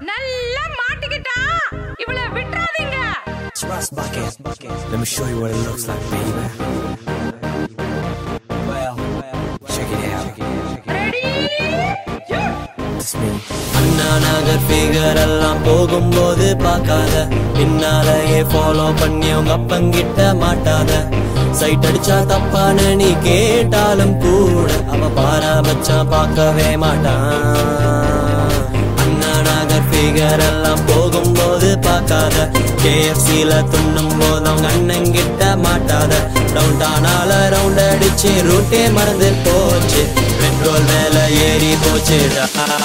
நல்லா மாட்டிக்கிட்டா இவளை விட்டுறாதீங்க Trust bucket. Let me show you what it looks like, baby. Well, check it out. Ready It's me. Anna Nagar figure எல்லாம் போகும்போது பார்க்காத பின்னாலேயே ஃபாலோ பண்ணி உங்க அப்பங்கிட்ட மாட்டாத சைட் அடிச்சா தப்பான நீ கேட்டாலும் கூட அவ பாராமச்சான் பார்க்கவே மாட்டான் அண்ணா நகர் ஃபிகர் எல்லாம் போகும்போது பார்க்காத கேஎஃப்சில துண்ணும் போது அவங்க அண்ணன் கிட்ட மாட்டாத ரவுண்ட் ஆனால ரவுண்ட் அடிச்சு ரூட்டே மறந்து போச்சு பெட்ரோல் மேல ஏறி போச்சுடா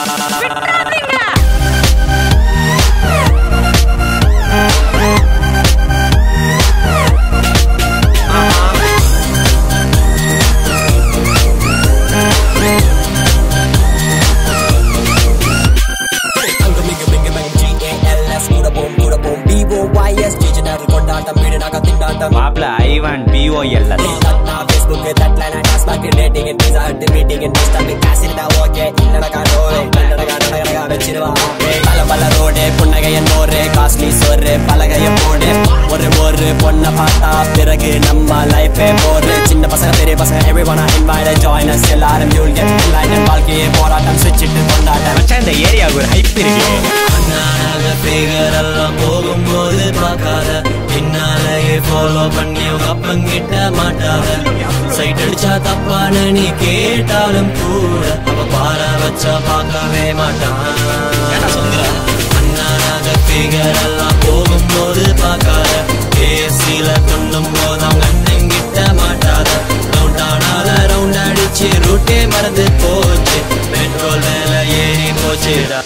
அங்க மிங்க மிங்க மிங்க ஜிஏஎல்எஸ் கூட போம் கூட போம் பிஓஒய்எஸ் டிஜிட்டல் கொண்டாட்டம் வீடு நாக்க திண்டாட்டம் மாப்பிள ஐவான் பிஓஎல்எஸ் Facebook deadline and task calculating and visa meeting and this time cash இருந்தா okay இல்லடா நோவே நடடா நடடா வெச்சிடுவா பல பல ரோடு புன்னகையன் நோரு காஸ்ட்லி சோறு பலகைய போடு ஒரு ஒரு பொண்ண பார்த்தா பிறகு நம்ம லைஃபே போரு சின்ன பசங்க பெரிய பசங்க everyone are invited join us எல்லாரும் you'll get enlightened வாழ்க்கையே போராட்டம் சுவிட்சிட்டு கொண்டாட்டம் மச்சான் இந்த ஏரியாவுக்கு ஒரு ஹைப் இருக்கு அண்ணாக ஃபிகர் எல்லாம் போகும்போது பார்க்காத பின்னாலேயே ஃபாலோ பண்ணி உங்க அப்பங்கிட்ட மாட்டாத சைட் அடிச்சா தப்பான நீ கேட்டாலும் கூட அவ பார வச்சா பார்க்கவே மாட்டான் அண்ணாக ஃபிகர் எல்லாம் போகும்போது பார்க்காத ஏசில துண்ணும் போது அவங்க அண்ணன் கிட்ட மாட்டாத ரவுண்ட் ஆனால ரவுண்ட் அடிச்சு ரூட்டே மறந்து போச்சு பெட்ரோல் மேல ஏறி போச்சுடா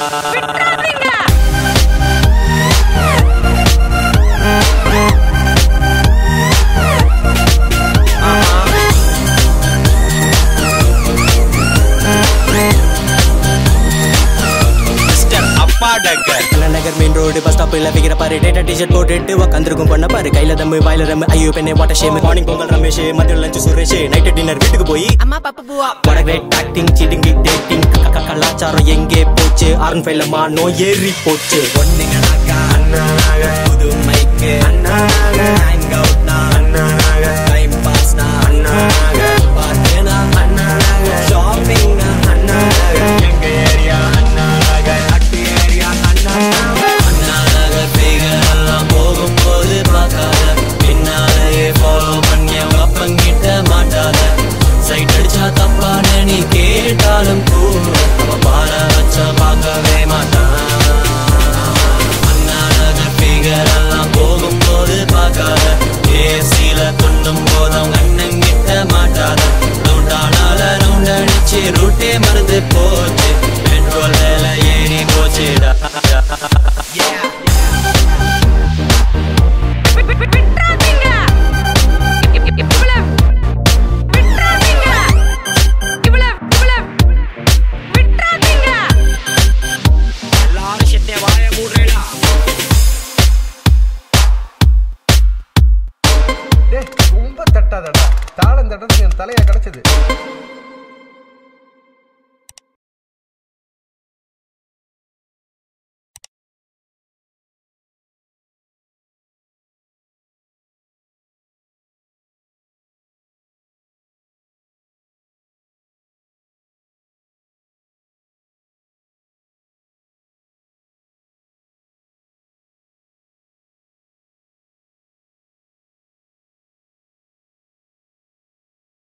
மிஸ்டர் அப்பா டக்கர் நகர் மெயின் ரோடு பஸ் ஸ்டாப்ல விக்கிற பாரு டேட்டா டிஷர்ட் போட்டுட்டு உட்காந்துருக்கும் பொண்ண பாரு கையில தம்மு வாயில ரம்மு ஐயோ பெண்ணே வாட்ட ஷேம் மார்னிங் பொங்கல் ரமேஷ் மதியம் லஞ்ச் சுரேஷ் நைட் டின்னர் வீட்டுக்கு போய் அம்மா பாப்பா பூவா what a great acting cheating dating கலாச்சாரம் எங்கே போச்சு ஆரன் ஃபைல மானோ ஏறி போச்சு பொண்ணுங்கனாக்கா அண்ணாக புது மைக்கு அண்ணாக ஹேங் அவுட்னா அண்ணாக டைம் பாஸ்னா அண்ணாக பாட்டுனா அண்ணாக ஷாப்பிங்னா அண்ணாக எங்க ஏரியா அண்ணாக அட்டு ஏரியா அண்ணாக அண்ணாக ஃபிகர் எல்லாம் போகும்போது பார்க்காத பின்னாலேயே ஃபாலோ பண்ணி அவங்க அப்பங்கிட்ட மாட்டாத சைட் அடிச்சா தப்பான நீ கேட்டாலும் கூட அவ பார வச்சா பார்க்கவே மாட்டான் அண்ணாக ஃபிகர் எல்லாம் போகும்போது பார்க்காத ஏசில துண்ணும் போது அவங்க அண்ணன் கிட்ட மாட்டாத ரவுண்ட் ஆனால ரவுண்ட் அடிச்சு ரூட்டே மறந்து போச்சு